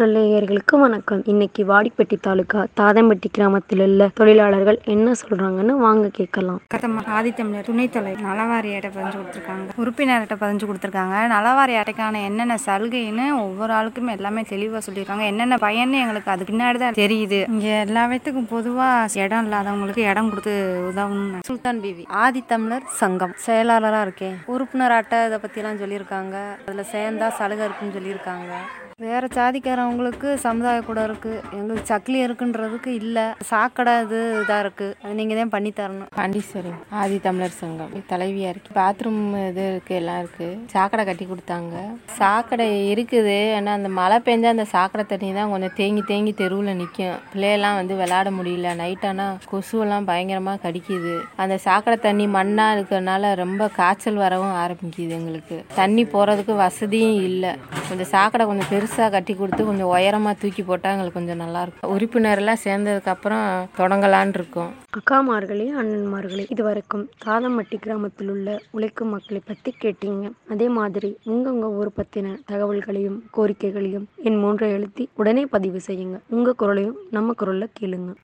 குரல் நேயர்களுக்கு வணக்கம் இன்னைக்கு வாடிப்பட்டி தாலுகா தாதம்பட்டி கிராமத்தில் உள்ள தொழிலாளர்கள் என்ன சொல்றாங்கன்னு வாங்க கேட்கலாம் கதமா ஆதித்தமிழர் துணைத் தலைவர் நலவாரி அட்டை பதிஞ்சு கொடுத்துருக்காங்க உறுப்பினர் அட்டை பதிஞ்சு கொடுத்துருக்காங்க நலவாரி அட்டைக்கான என்னென்ன சலுகைன்னு ஒவ்வொரு ஆளுக்கும் எல்லாமே தெளிவாக சொல்லியிருக்காங்க என்னென்ன பயன்னு எங்களுக்கு அதுக்கு பின்னாடி தான் தெரியுது இங்கே எல்லா விதத்துக்கும் பொதுவாக இடம் இல்லாதவங்களுக்கு இடம் கொடுத்து உதவணும் சுல்தான் பிவி ஆதித்தமிழர் சங்கம் செயலாளராக இருக்கேன் உறுப்பினர் அட்டை இதை பற்றிலாம் சொல்லியிருக்காங்க அதில் சேர்ந்தா சலுகை இருக்குன்னு சொல்லியிருக்காங்க வேறு ஜாதிக்காரவங்களுக்கு சமுதாய கூட இருக்குது எங்களுக்கு சக்கிலி இருக்குன்றதுக்கு இல்லை சாக்கடை இது இதாக இருக்குது அது நீங்கள் தான் பண்ணி தரணும் பாண்டீஸ்வரி ஆதி தமிழர் சங்கம் தலைவியா இருக்கு பாத்ரூம் இது இருக்கு எல்லாம் இருக்கு சாக்கடை கட்டி கொடுத்தாங்க சாக்கடை இருக்குது ஆனால் அந்த மழை பெஞ்சா அந்த சாக்கடை தண்ணி தான் கொஞ்சம் தேங்கி தேங்கி தெருவில் நிற்கும் பிள்ளையெல்லாம் வந்து விளையாட முடியல நைட்டானா கொசுவெல்லாம் பயங்கரமாக கடிக்குது அந்த சாக்கடை தண்ணி மண்ணாக இருக்கிறதுனால ரொம்ப காய்ச்சல் வரவும் ஆரம்பிக்குது எங்களுக்கு தண்ணி போகிறதுக்கு வசதியும் இல்லை கொஞ்சம் சாக்கடை கொஞ்சம் பெருசாக கட்டி கொடுத்து கொஞ்சம் உயரமாக தூக்கி போட்டால் எங்களுக்கு கொஞ்சம் நல்லாயிருக்கும் உறுப்பினர்லாம் சேர்ந்ததுக்கப்புறம் தொடங்கலான் இருக்கோம் அக்காமார்களே அண்ணன்மார்களே இதுவரைக்கும் தாதம்பட்டி கிராமத்தில் உள்ள உழைக்கும் மக்களை பற்றி கேட்டீங்க அதே மாதிரி உங்க உங்க ஊர் பத்தின தகவல்களையும் கோரிக்கைகளையும் என் மூன்றை எழுத்தி உடனே பதிவு செய்யுங்க உங்க குரலையும் நம்ம குரல்ல கேளுங்க